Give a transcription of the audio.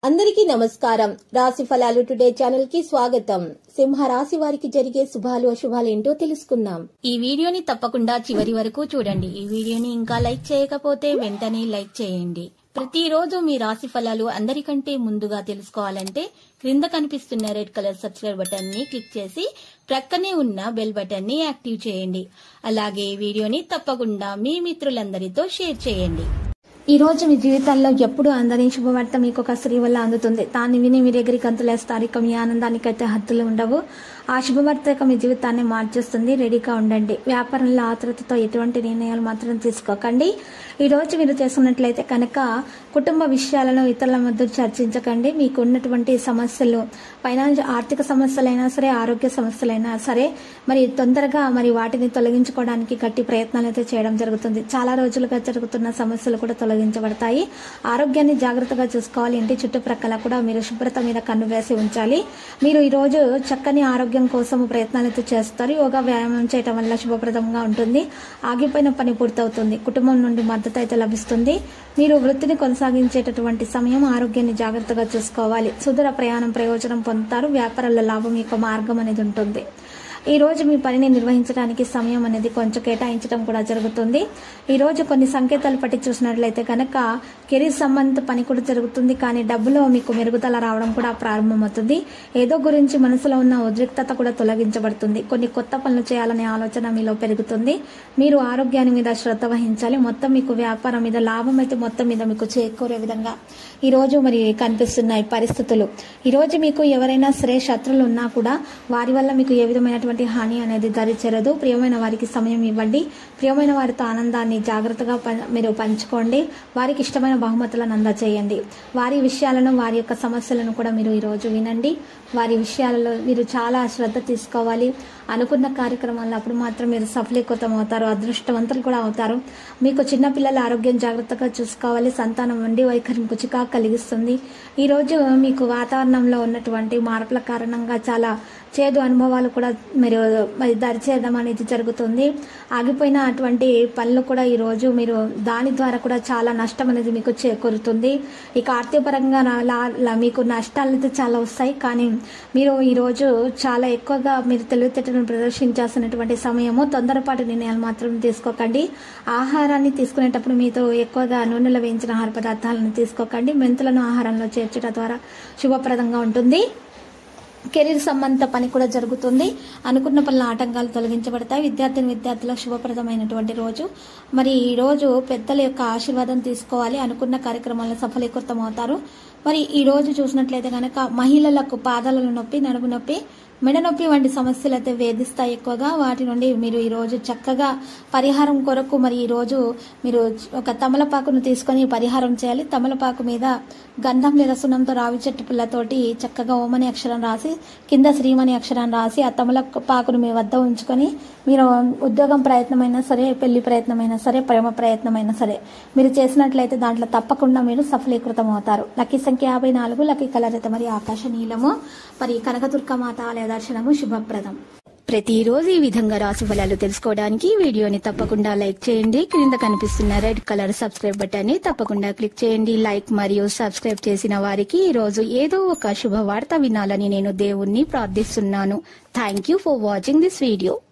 అందరికీ నమస్కారం రాశి ఫలాలు టుడే ఛానల్ కి స్వాగతం సింహ రాశి వారికి జరిగే శుభాలు అశుభాలు ఏంటో తెలుసుకుందాం ఈ వీడియోని తప్పకుండా చివరి వరకు చూడండి ఈ వీడియోని ఇంకా లైక్ చేయకపోతే వెంటనే లైక్ చేయండి ప్రతిరోజు మీ రాశి ఫలాలు అందరికంటే ముందుగా తెలుసుకోవాలంటే క్రింద కనిపిస్తున్న రెడ్ కలర్ సబ్స్క్రైబ్ బటన్ ని క్లిక్ చేసి ప్రక్కనే ఉన్న బెల్ బటన్ ని యాక్టివ్ చేయండి అలాగే ఈ వీడియోని తప్పకుండా మీ మిత్రులందరితో షేర్ చేయండి ఈ రోజు మీ జీవితాల్లో ఎప్పుడు అందని శుభవార్త మీకు ఒక స్త్రీ వల్ల అందుతుంది దాన్ని విని మీ దగ్గరికి అంతులేస్తారు ఇక మీ ఆనందానికైతే హద్దులు ఉండవు ఆ శుభవార్త ఇక మీ జీవితాన్ని మార్చేస్తుంది రెడీగా ఉండండి వ్యాపారంలో ఆతృతతో ఎటువంటి నిర్ణయాలు మాత్రం తీసుకోకండి ఈ రోజు మీరు చేసుకున్నట్లయితే కనుక కుటుంబ విషయాలను ఇతరుల మధ్య చర్చించకండి మీకు ఉన్నటువంటి సమస్యలు ఫైనాన్స్ ఆర్థిక సమస్యలైనా సరే ఆరోగ్య సమస్యలైనా సరే మరి తొందరగా మరి వాటిని తొలగించుకోవడానికి గట్టి ప్రయత్నాలు అయితే చేయడం జరుగుతుంది చాలా రోజులుగా జరుగుతున్న సమస్యలు కూడా తొలగించబడతాయి ఆరోగ్యాన్ని జాగ్రత్తగా చూసుకోవాలి ఇంటి చుట్టుప్రక్కల కూడా మీరు శుభ్రత మీద కన్ను వేసి ఉంచాలి మీరు ఈ రోజు చక్కని ఆరోగ్యం కోసం ప్రయత్నాలు అయితే చేస్తారు యోగా వ్యాయామం చేయడం వల్ల శుభప్రదంగా ఉంటుంది ఆగిపోయిన పని పూర్తవుతుంది కుటుంబం నుండి మద్దతు అయితే లభిస్తుంది మీరు వృత్తిని కొనసాగించేటటువంటి సమయం ఆరోగ్యాన్ని జాగ్రత్తగా చూసుకోవాలి సుదూర ప్రయాణం ప్రయోజనం పొందుతారు వ్యాపారాల లాభం యొక్క మార్గం అనేది ఉంటుంది ఈ రోజు మీ పనిని నిర్వహించడానికి సమయం అనేది కొంచెం కేటాయించడం కూడా జరుగుతుంది ఈ రోజు కొన్ని సంకేతాలు పట్టి చూసినట్లయితే కనుక కెరీర్ సంబంధిత పని కూడా జరుగుతుంది కానీ డబ్బులో మీకు మెరుగుదల రావడం కూడా ప్రారంభమవుతుంది ఏదో గురించి మనసులో ఉన్న ఉద్రిక్తత కూడా తొలగించబడుతుంది కొన్ని కొత్త పనులు చేయాలనే ఆలోచన మీలో పెరుగుతుంది మీరు ఆరోగ్యాన్ని మీద శ్రద్ధ వహించాలి మొత్తం మీకు వ్యాపారం మీద లాభం అయితే మొత్తం మీద మీకు చేకూరే విధంగా ఈ రోజు మరి కనిపిస్తున్నాయి పరిస్థితులు ఈ రోజు మీకు ఎవరైనా సరే శత్రులు ఉన్నా కూడా వారి వల్ల మీకు ఏ విధమైనటువంటి హాని అనేది దరిచేరదు ప్రియమైన వారికి సమయం ఇవ్వండి ప్రియమైన వారితో ఆనందాన్ని జాగ్రత్తగా ప- మీరు పంచుకోండి వారికి ఇష్టమైన బహుమతులను అందజేయండి వారి విషయాలను వారి యొక్క సమస్యలను కూడా మీరు ఈరోజు వినండి వారి విషయాలలో మీరు చాలా శ్రద్ధ తీసుకోవాలి అనుకున్న కార్యక్రమాల్లో అప్పుడు మాత్రం మీరు సఫలీకృతం అవుతారు అదృష్టవంతులు కూడా అవుతారు మీకు చిన్నపిల్లల ఆరోగ్యం జాగ్రత్తగా చూసుకోవాలి సంతానం వండి వైఖరి మీకు చికాకు కలిగిస్తుంది ఈరోజు మీకు వాతావరణంలో ఉన్నటువంటి మార్పుల కారణంగా చాలా చేదు అనుభవాలు కూడా మీరు మరి దరిచేయడం అనేది జరుగుతుంది ఆగిపోయిన అటువంటి పనులు కూడా ఈరోజు మీరు దాని ద్వారా కూడా చాలా నష్టం అనేది మీకు చేకూరుతుంది ఇక ఆర్థికపరంగా నా- లా- లా- మీకు నష్టాలు అయితే చాలా వస్తాయి కానీ మీరు ఈరోజు చాలా ఎక్కువగా మీరు తెలివితేటలను ప్రదర్శించాల్సినటువంటి సమయము తొందరపాటు నిర్ణయాలు మాత్రం తీసుకోకండి ఆహారాన్ని తీసుకునేటప్పుడు మీతో ఎక్కువగా నూనెలో వేయించిన ఆహార పదార్థాలను తీసుకోకండి మెంతులను ఆహారంలో చేర్చడం ద్వారా శుభప్రదంగా ఉంటుంది కెరీర్ సంబంధిత పని కూడా జరుగుతుంది అనుకున్న పనుల ఆటంకాలు తొలగించబడతాయి విద్యార్థిని విద్యార్థులకు శుభప్రదమైనటువంటి రోజు మరి ఈ రోజు పెద్దల యొక్క ఆశీర్వాదం తీసుకోవాలి అనుకున్న కార్యక్రమాలను సఫలీకృతం అవుతారు మరి ఈ రోజు చూసినట్లయితే కనుక మహిళలకు పాదాల నొప్పి నడుము నొప్పి మెడ నొప్పి వంటి సమస్యలు అయితే వేధిస్తాయి ఎక్కువగా వాటి నుండి మీరు ఈ రోజు చక్కగా పరిహారం కొరకు మరి ఈ రోజు మీరు ఒక తమలపాకును తీసుకొని పరిహారం చేయాలి తమలపాకు మీద గంధం లేదా సున్నంతో రావి చెట్టు పుల్లతోటి చక్కగా ఓమని అక్షరం రాసి కింద శ్రీమని అక్షరం రాసి ఆ తమలపాకును మీ వద్ద ఉంచుకొని మీరు ఉద్యోగం ప్రయత్నమైనా సరే పెళ్లి ప్రయత్నమైనా సరే ప్రేమ ప్రయత్నమైనా సరే మీరు చేసినట్లయితే దాంట్లో తప్పకుండా మీరు సఫలీకృతం అవుతారు లక్కీ సంఖ్య యాభై నాలుగు లక్కీ కలర్ అయితే మరి ఆకాశ నీలము మరి కనకదుర్గ మాత ఆలయ దర్శనము శుభప్రదం ప్రతిరోజు ఈ విధంగా రాశి ఫలాలు తెలుసుకోవడానికి ఈ వీడియోని తప్పకుండా లైక్ చేయండి క్రింద కనిపిస్తున్న రెడ్ కలర్ సబ్స్క్రైబ్ బటన్ ని తప్పకుండా క్లిక్ చేయండి లైక్ మరియు సబ్స్క్రైబ్ చేసిన వారికి ఈ రోజు ఏదో ఒక శుభవార్త వినాలని నేను దేవుణ్ణి ప్రార్థిస్తున్నాను thank you for watching this video